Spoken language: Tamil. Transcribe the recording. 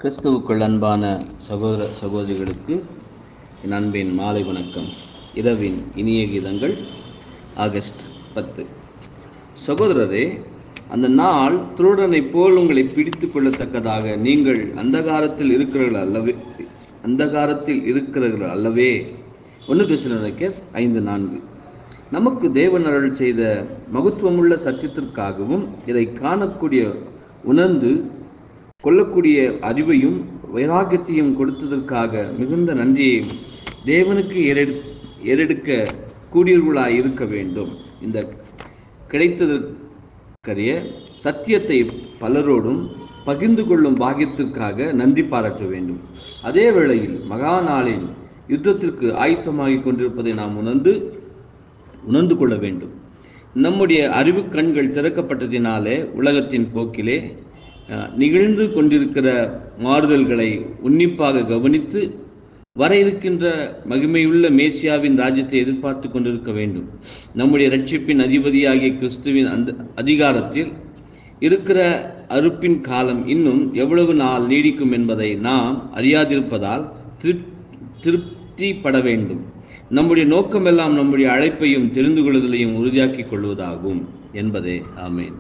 கிறிஸ்துவுக்குள் அன்பான சகோதர சகோதரிகளுக்கு என் அன்பின் மாலை வணக்கம் இரவின் இனிய கீதங்கள் ஆகஸ்ட் பத்து சகோதரரே அந்த நாள் திருடனைப் போல் உங்களை பிடித்து கொள்ளத்தக்கதாக நீங்கள் அந்தகாரத்தில் இருக்கிறீர்கள் அல்லவே அந்தகாரத்தில் இருக்கிறீர்கள் அல்லவே ஒன்று பேசுகிறக்கர் ஐந்து நான்கு நமக்கு தேவன் அருள் செய்த மகத்துவமுள்ள சத்தியத்திற்காகவும் இதை காணக்கூடிய உணர்ந்து கொள்ளக்கூடிய அறிவையும் வைராக்கியத்தையும் கொடுத்ததற்காக மிகுந்த நன்றியை தேவனுக்கு ஏறெடு ஏறெடுக்க கூடியவர்களாய் இருக்க வேண்டும் இந்த கிடைத்ததற்கரிய சத்தியத்தை பலரோடும் பகிர்ந்து கொள்ளும் பாக்கியத்திற்காக நன்றி பாராட்ட வேண்டும் அதே வேளையில் மகா நாளின் யுத்தத்திற்கு ஆயத்தமாகிக் கொண்டிருப்பதை நாம் உணர்ந்து உணர்ந்து கொள்ள வேண்டும் நம்முடைய அறிவு கண்கள் திறக்கப்பட்டதினாலே உலகத்தின் போக்கிலே அஹ், நிகழ்ந்து கொண்டிருக்கிற மாறுதல்களை உன்னிப்பாக கவனித்து வர இருக்கின்ற மகிமையுள்ள மேசியாவின் ராஜ்யத்தை எதிர்பார்த்து கொண்டிருக்க வேண்டும் நம்முடைய ரட்சிப்பின் அதிபதியாகிய கிறிஸ்துவின் அந்த அதிகாரத்தில் இருக்கிற அறுப்பின் காலம் இன்னும் எவ்வளவு நாள் நீடிக்கும் என்பதை நாம் அறியாதிருப்பதால் திருப் திருப்திப்பட வேண்டும் நம்முடைய நோக்கமெல்லாம் நம்முடைய அழைப்பையும் தெரிந்து கொள்வதிலையும் உறுதியாக்கிக் கொள்வதாகும் என்பதே ஆமேன்